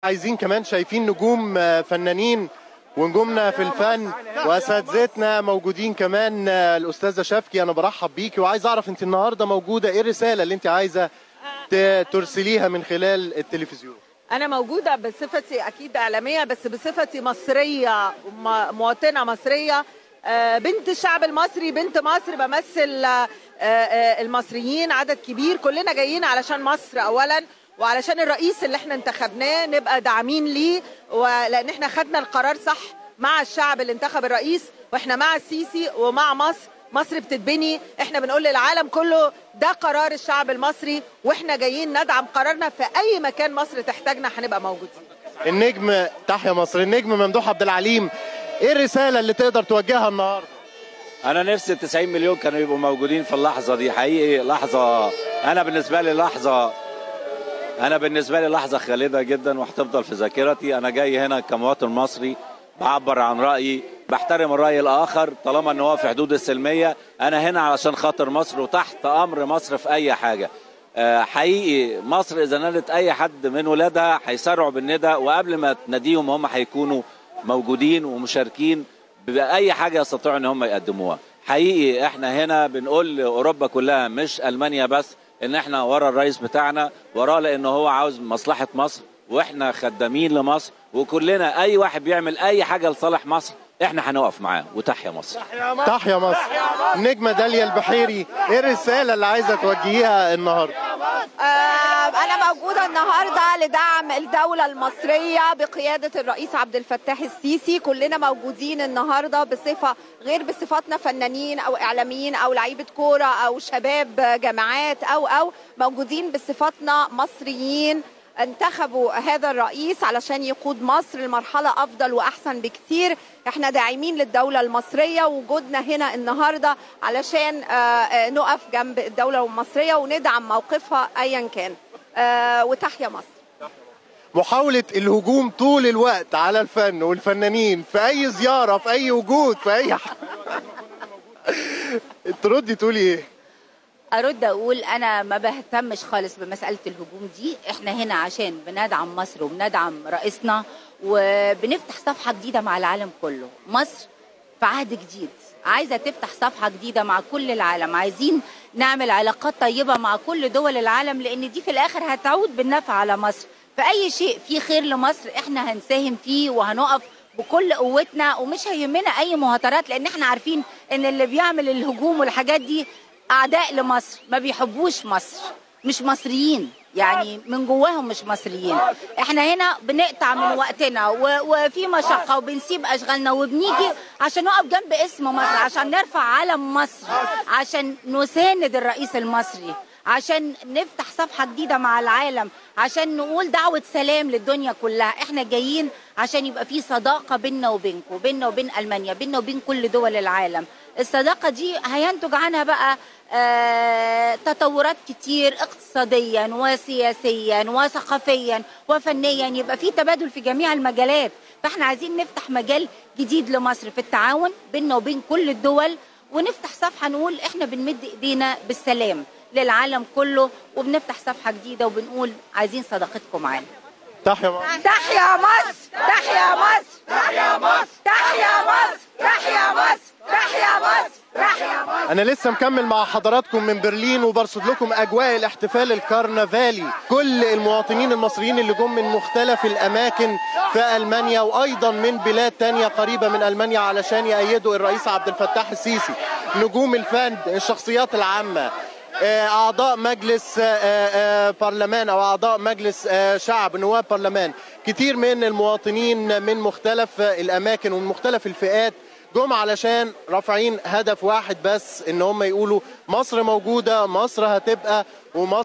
عايزين كمان شايفين نجوم آه، فنانين ونجومنا في الفن واساتذتنا موجودين كمان آه، الاستاذه شفكي انا برحب بيكي وعايز اعرف انت النهارده موجوده ايه الرساله اللي انت عايزه ت- ترسليها من خلال التلفزيون أنا موجودة بصفتي أكيد إعلامية بس بصفتي مصرية م- مواطنة مصرية آه، بنت الشعب المصري بنت مصر بمثل آه، آه، المصريين عدد كبير كلنا جايين علشان مصر أولا وعلشان الرئيس اللي احنا انتخبناه نبقى داعمين ليه ولأن احنا خدنا القرار صح مع الشعب اللي انتخب الرئيس واحنا مع السيسي ومع مصر مصر بتتبني احنا بنقول للعالم كله ده قرار الشعب المصري واحنا جايين ندعم قرارنا في اي مكان مصر تحتاجنا هنبقى موجودين النجم تحيا مصر النجم ممدوح عبد العليم ايه الرساله اللي تقدر توجهها النهارده انا نفسي 90 مليون كانوا يبقوا موجودين في اللحظه دي حقيقي لحظه انا بالنسبه لي لحظه انا بالنسبه لي لحظه خالده جدا وهتفضل في ذاكرتي انا جاي هنا كمواطن مصري بعبر عن رايي بحترم الراي الاخر طالما ان هو في حدود السلميه انا هنا علشان خاطر مصر وتحت امر مصر في اي حاجه آه، حقيقي مصر اذا نالت اي حد من ولادها هيسرعوا بالندى وقبل ما تناديهم هم هيكونوا موجودين ومشاركين باي حاجه يستطيعوا ان هم يقدموها حقيقي احنا هنا بنقول لاوروبا كلها مش المانيا بس ان احنا ورا الرئيس بتاعنا وراه لان هو عاوز مصلحه مصر واحنا خدامين لمصر وكلنا اي واحد بيعمل اي حاجه لصالح مصر احنا هنقف معاه وتحيا مصر تحيا مصر النجمه داليا البحيري ايه الرساله اللي عايزه توجهيها النهارده آه، أنا موجودة النهاردة لدعم الدولة المصرية بقيادة الرئيس عبد الفتاح السيسي كلنا موجودين النهاردة بصفة غير بصفاتنا فنانين أو إعلاميين أو لعيبة كورة أو شباب جامعات أو أو موجودين بصفاتنا مصريين انتخبوا هذا الرئيس علشان يقود مصر لمرحلة أفضل وأحسن بكثير احنا داعمين للدولة المصرية وجودنا هنا النهاردة علشان آه، آه، نقف جنب الدولة المصرية وندعم موقفها أيا كان آه، وتحيا مصر محاولة الهجوم طول الوقت على الفن والفنانين في أي زيارة في أي وجود في أي ح... تردي تقولي إيه؟ ارد اقول انا ما بهتمش خالص بمساله الهجوم دي احنا هنا عشان بندعم مصر وبندعم رئيسنا وبنفتح صفحه جديده مع العالم كله مصر في عهد جديد عايزه تفتح صفحه جديده مع كل العالم عايزين نعمل علاقات طيبه مع كل دول العالم لان دي في الاخر هتعود بالنفع على مصر فاي شيء فيه خير لمصر احنا هنساهم فيه وهنقف بكل قوتنا ومش هيهمنا اي مهاترات لان احنا عارفين ان اللي بيعمل الهجوم والحاجات دي اعداء لمصر ما بيحبوش مصر مش مصريين يعني من جواهم مش مصريين احنا هنا بنقطع من وقتنا و- وفي مشقه وبنسيب اشغالنا وبنيجي عشان نقف جنب اسم مصر عشان نرفع علم مصر عشان نساند الرئيس المصري عشان نفتح صفحة جديدة مع العالم عشان نقول دعوة سلام للدنيا كلها احنا جايين عشان يبقى في صداقة بيننا وبينكم بيننا وبين ألمانيا بيننا وبين كل دول العالم الصداقة دي هينتج عنها بقى آه تطورات كتير اقتصاديا وسياسيا وثقافيا وفنيا يبقى في تبادل في جميع المجالات فاحنا عايزين نفتح مجال جديد لمصر في التعاون بيننا وبين كل الدول ونفتح صفحة نقول احنا بنمد ايدينا بالسلام للعالم كله وبنفتح صفحة جديدة وبنقول عايزين صداقتكم معانا تحيا مصر تحيا مصر تحيا مصر تحيا مصر تحيا مصر تحيا مصر تحيا مصر تحيا مصر أنا لسه مكمل مع حضراتكم من برلين وبرصد لكم أجواء الاحتفال الكرنفالي كل المواطنين المصريين اللي جم من مختلف الأماكن في ألمانيا وأيضا من بلاد تانية قريبة من ألمانيا علشان يأيدوا الرئيس عبد الفتاح السيسي نجوم الفن الشخصيات العامة آه، أعضاء مجلس آه، آه، برلمان أو أعضاء مجلس آه، شعب نواب برلمان كتير من المواطنين من مختلف الأماكن ومن مختلف الفئات جم علشان رافعين هدف واحد بس ان هم يقولوا مصر موجوده مصر هتبقى ومصر